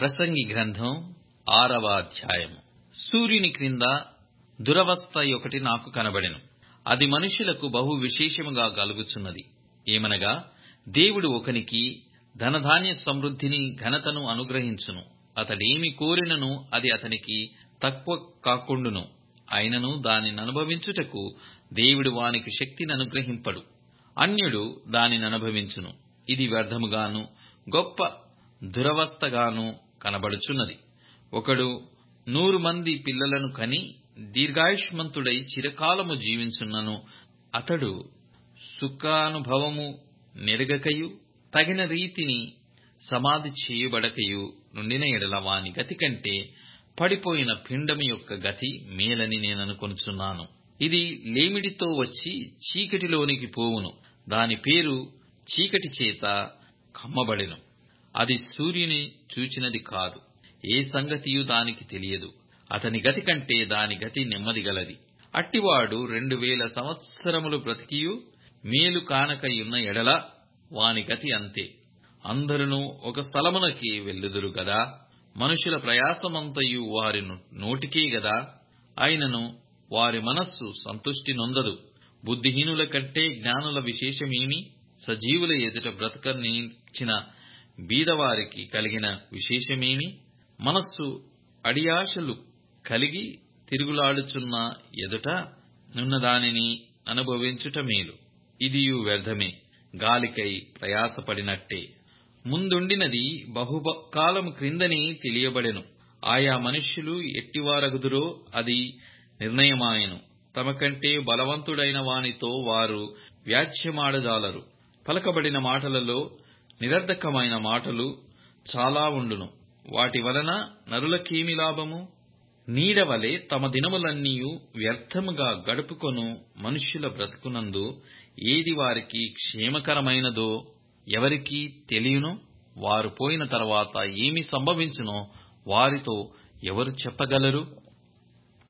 ప్రసంగి గ్రంథం ఆరవ అధ్యాయము సూర్యుని క్రింద దురవస్థ ఒకటి నాకు కనబడెను అది మనుషులకు బహు విశేషముగా కలుగుచున్నది ఏమనగా దేవుడు ఒకనికి ధనధాన్య సమృద్ధిని ఘనతను అనుగ్రహించును అతడేమి కోరినను అది అతనికి తక్కువ కాకుండును అయినను దానిని అనుభవించుటకు దేవుడు వానికి శక్తిని అనుగ్రహింపడు అన్యుడు దానిని అనుభవించును ఇది వ్యర్థముగాను గొప్ప దురవస్థగాను కనబడుచున్నది ఒకడు నూరు మంది పిల్లలను కని దీర్ఘాయుష్మంతుడై చిరకాలము జీవించున్నను అతడు సుఖానుభవము నెరగకయు తగిన రీతిని సమాధి చేయబడకయు నుండిన ఎడల వాని గతి కంటే పడిపోయిన పిండము యొక్క గతి మేలని నేననుకొనుచున్నాను ఇది లేమిడితో వచ్చి చీకటిలోనికి పోవును దాని పేరు చీకటి చేత కమ్మబడెను అది సూర్యుని చూచినది కాదు ఏ సంగతియు దానికి తెలియదు అతని గతి కంటే దాని గతి నెమ్మదిగలది అట్టివాడు రెండు వేల సంవత్సరములు బ్రతికియు మేలు కానకయున్న ఎడల వాని గతి అంతే అందరును ఒక స్థలమునకి వెళ్ళుదురు గదా మనుషుల ప్రయాసమంతయు వారి నోటికే గదా అయినను వారి మనస్సు సంతుష్టి నొందదు బుద్ధిహీనుల కంటే జ్ఞానుల విశేషమేమి సజీవుల ఎదుట బ్రతక నిచ్చిన బీదవారికి కలిగిన విశేషమేమి మనస్సు అడియాశలు కలిగి తిరుగులాడుచున్న ఎదుట నున్నదానిని అనుభవించుట మేలు ఇదియు వ్యర్థమే గాలికై ప్రయాసపడినట్టే ముందుండినది బహుకాలము క్రిందని తెలియబడెను ఆయా మనుష్యులు ఎట్టివారగుదురో అది నిర్ణయమాయెను తమ కంటే బలవంతుడైన వానితో వారు వ్యాజ్యమాడజాలరు పలకబడిన మాటలలో నిరర్ధకమైన మాటలు చాలా ఉండును వాటి వలన నరులకేమి లాభము నీడవలే తమ దినములన్నీయు వ్యర్థముగా గడుపుకొను మనుష్యుల బ్రతుకునందు ఏది వారికి క్షేమకరమైనదో ఎవరికి తెలియను వారు పోయిన తర్వాత ఏమి సంభవించునో వారితో ఎవరు చెప్పగలరు